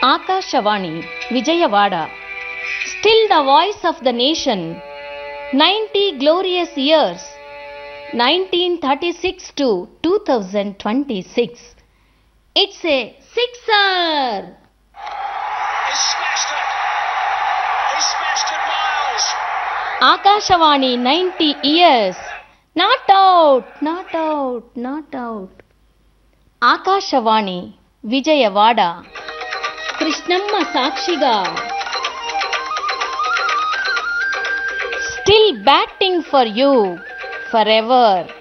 Akashvani Vijayawada still the voice of the nation ninety glorious years nineteen thirty six to two thousand twenty six it's a sixer He smashed it. He smashed it, Miles. Akashvani ninety years not out not out not out Akashvani Vijayawada Krishnamma ಸಾಕ್ಷಿಗ still batting for you for ever